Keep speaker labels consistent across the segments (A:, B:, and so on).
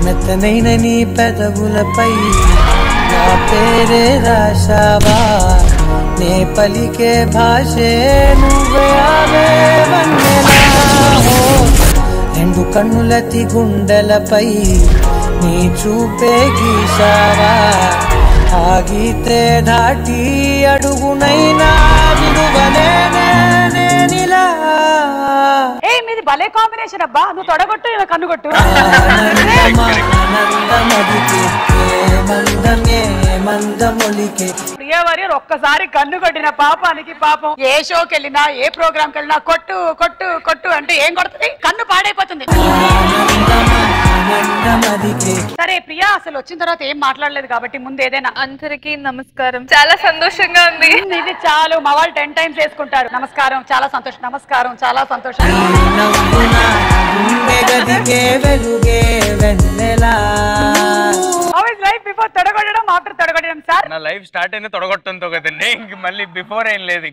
A: మెత్తనైన నీ పెదవులపై నా పేరే రాశావా నే పలికే భాషే నువ్వే ఆవే వన్నెలా ఓ. రెండు కన్నులతి గుండెలపై నీ చూపే గీశావా ఆగితే దాటి అడుగునైనా విలువలేనే నేనిలా
B: ఏ మీది భలే కాంబినేషన్ అబ్బా నువ్వు తొడగొట్టు ఇలా కన్నుగొట్టు
A: ఆనందమదికే మందమే మందమొలికే
B: ప్రియా వారియర్ ఒక్కసారి కన్ను కొట్టిన పాపానికి పాపం ఏ షోకి వెళ్ళినా ఏ ప్రోగ్రామ్ కి వెళ్ళినా కొట్టు కొట్టు కొట్టు అంటే ఏం కొడుతుంది కన్ను పాడైపోతుంది
A: ఆనందమదికే
B: సరే ప్రియా అసలు వచ్చిన తర్వాత ఏం మాట్లాడలేదు కాబట్టి ముందు ఏదైనా
C: అందరికీ నమస్కారం చాలా సంతోషంగా ఉంది
B: ఇది చాలు మా వాళ్ళు టెన్ టైమ్స్ వేసుకుంటారు నమస్కారం చాలా సంతోషం నమస్కారం చాలా సంతోషం
A: నవ్వున గుండె గదికే వెలుగే వెన్నెలా
B: లైఫ్ బిఫోర్ తొడగొట్టడం ఆఫ్టర్ తొడగొట్టడం సార్
D: నా లైఫ్ స్టార్ట్ అయింది తొడగొట్టడంతో కదండి ఇంక మళ్ళీ బిఫోర్ ఏం లేదు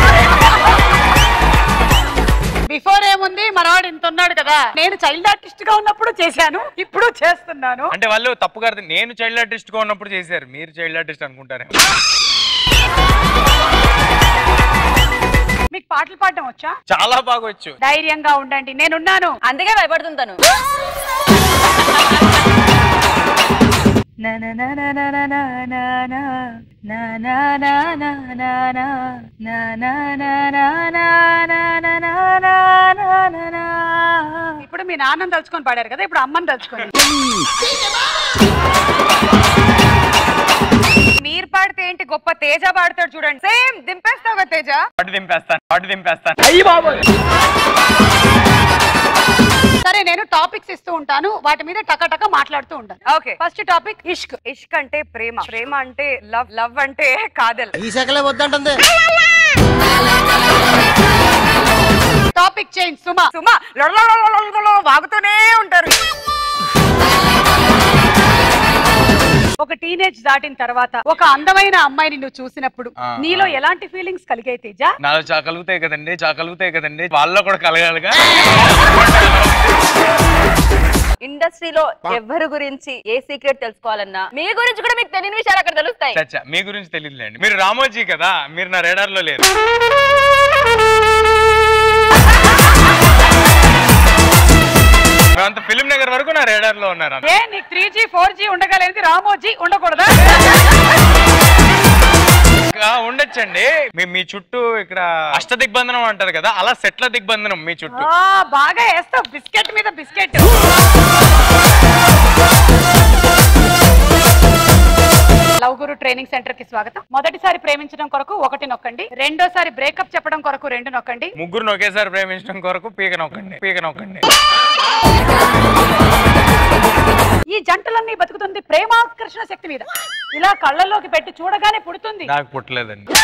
B: బిఫోర్ ఏముంది మనవాడు ఇంత ఉన్నాడు కదా నేను చైల్డ్ ఆర్టిస్ట్ గా ఉన్నప్పుడు చేశాను ఇప్పుడు చేస్తున్నాను
D: అంటే వాళ్ళు తప్పుగా అర్థం నేను చైల్డ్ ఆర్టిస్ట్ గా ఉన్నప్పుడు చేశారు మీరు చైల్డ్ ఆర్టిస్ట్ అనుకుంటారు
B: మీకు పాటలు పాడడం వచ్చా
D: చాలా బాగా వచ్చు
B: ధైర్యంగా ఉండండి నేనున్నాను
C: అందుకే భయపడుతుంటాను
B: ఇప్పుడు మీ నాన్నని తలుచుకొని పాడారు కదా ఇప్పుడు అమ్మని తలుచుకొని
C: మీరు పాడితే ఏంటి గొప్ప తేజ పాడతాడు చూడండి సేమ్ దింపేస్తావు కదా తేజ
D: పాటు దింపేస్తాను పాటు దింపేస్తాను
B: సరే నేను టాపిక్స్ ఇస్తూ ఉంటాను వాటి మీద టక మాట్లాడుతూ ఉంటాను
C: ఓకే
B: ఫస్ట్ టాపిక్ ఇష్క్
C: ఇష్క్ అంటే ప్రేమ ప్రేమ అంటే లవ్ లవ్ అంటే కాదల్
A: ఈ శకలే వద్దంటుంది
B: టాపిక్ చేంజ్ సుమా
C: సుమా లొడలొడలొడలొడలొడ వాగుతూనే ఉంటారు
B: ఒక టీనేజ్ దాటిన తర్వాత ఒక అందమైన అమ్మాయిని నువ్వు చూసినప్పుడు
D: ఆ,
B: నీలో
D: ఆ.
B: ఎలాంటి ఫీలింగ్స్ కలిగాయి తేజ
D: నాలో చా కలుగుతాయి కదండి చా కలుగుతాయి కదండి వాళ్ళలో కూడా కలగాలిగా
E: ఇండస్ట్రీలో ఎవరి గురించి ఏ సీక్రెట్ తెలుసుకోవాలన్నా మీ గురించి కూడా మీకు తెలియని విషయాలు అక్కడ తెలుస్తాయి
D: చచ్చా మీ గురించి తెలియదులేండి మీరు రామోజీ కదా మీరు నా రేడార్ లో లేరు అంత ఫిలిం నగర్ వరకు నా రేడార్ లో ఉన్నారు
B: ఏ నీకు త్రీ జీ ఫోర్ జీ ఉండగలేదు రామోజీ ఉండకూడదా
D: ఇంకా ఉండొచ్చండి మీ మీ చుట్టూ ఇక్కడ అష్ట దిగ్బంధనం అంటారు కదా అలా సెట్ల దిగ్బంధనం మీ చుట్టూ
B: ఆ, బాగా వేస్తావు బిస్కెట్ మీద biscuit love guru training centre కి స్వాగతం మొదటిసారి ప్రేమించడం కొరకు ఒకటి నొక్కండి రెండోసారి బ్రేకప్ చెప్పడం కొరకు రెండు నొక్కండి
D: ముగ్గురు ఒకేసారి ప్రేమించడం కొరకు పీక నొక్కండి పీక నొక్కండి
B: ఈ జంటలన్నీ బతుకుతుంది ప్రేమాకర్షణ శక్తి మీద ఇలా కళ్ళల్లోకి పెట్టి చూడగానే పుడుతుంది
D: నాకు పుట్టలేదండి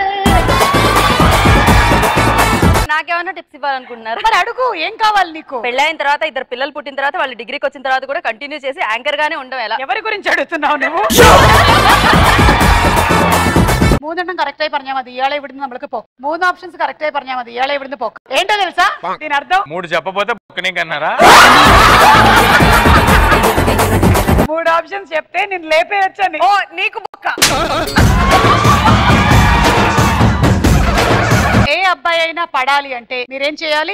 E: నాకేమన్నా టిప్స్ ఇవ్వాలనుకుంటున్నారు
B: మరి అడుగు ఏం కావాలి నీకు
E: పెళ్ళైన తర్వాత ఇద్దరు పిల్లలు పుట్టిన తర్వాత వాళ్ళు డిగ్రీకి వచ్చిన తర్వాత కూడా కంటిన్యూ చేసి యాంకర్ గానే ఉండడం ఎలా
B: ఎవరి గురించి అడుగుతున్నావు నువ్వు മൂന്നെണ്ണം കറക്റ്റ് ആയി പറഞ്ഞാൽ മതി ഇയാളെ ഇവിടുന്ന് നമ്മൾക്ക് പോ മൂന്ന് ഓപ്ഷൻസ് കറക്റ്റ് ആയി പറഞ്ഞാൽ മതി ഇയാളെ ഇവിടുന്ന് പോക്ക് ఏంటో తెలుసా దీని అర్థం
D: మూడు చెప్పపోతే బొక్కనీకన్నారా
B: మూడు ఆప్షన్స్ చెప్తే నేను లేపేయచ్చని
C: ఓ నీకు బొక్క
B: ఏ అబ్బాయి అయినా పడాలి అంటే మీరేం చేయాలి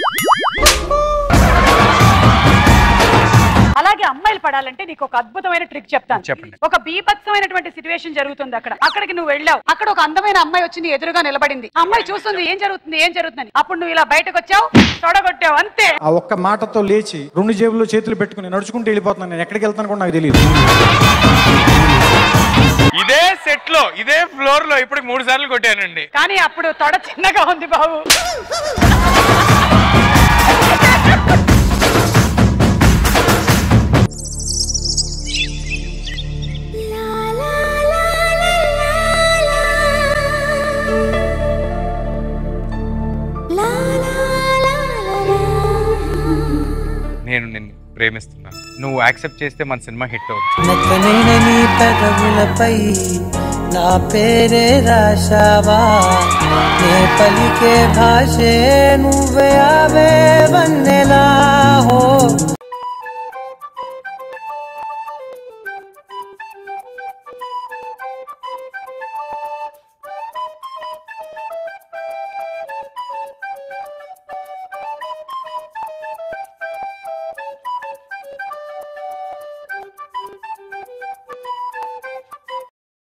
B: అలాగే అమ్మాయిలు పడాలంటే నీకు ఒక అద్భుతమైన ట్రిక్ చెప్తాను
D: చెప్పండి.
B: ఒక బీభత్సమైనటువంటి సిచ్యువేషన్ జరుగుతుంది అక్కడ అక్కడికి నువ్వు వెళ్ళావు అక్కడ ఒక అందమైన అమ్మాయి వచ్చి నీ ఎదురుగా నిలబడింది ఆ అమ్మాయి చూస్తుంది ఏం జరుగుతుంది ఏం జరుగుతుంది అప్పుడు నువ్వు ఇలా బయటకు వచ్చావు తొడగొట్టావు అంతే
F: ఆ ఒక్క మాటతో లేచి రెండు జేబుల్లో చేతులు పెట్టుకుని నడుచుకుంటూ వెళ్ళిపోతున్నాను నేను ఎక్కడికి వెళ్తాను కూడా నాకు తెలియదు
D: ఇదే సెట్ లో ఇదే ఫ్లోర్ లో ఇప్పుడు మూడు సార్లు కొట్టానండి
B: కానీ అప్పుడు తొడ చిన్నగా ఉంది బాబు
D: నేను నిన్ను ప్రేమిస్తున్నాను నువ్వు యాక్సెప్ట్ చేస్తే మన సినిమా హిట్ అవుతుంది
A: మెత్తనైన నీ పెదవులపై నా పేరే రాశావా నే పలికే భాషే నువ్వే ఆవే వన్నెలా హో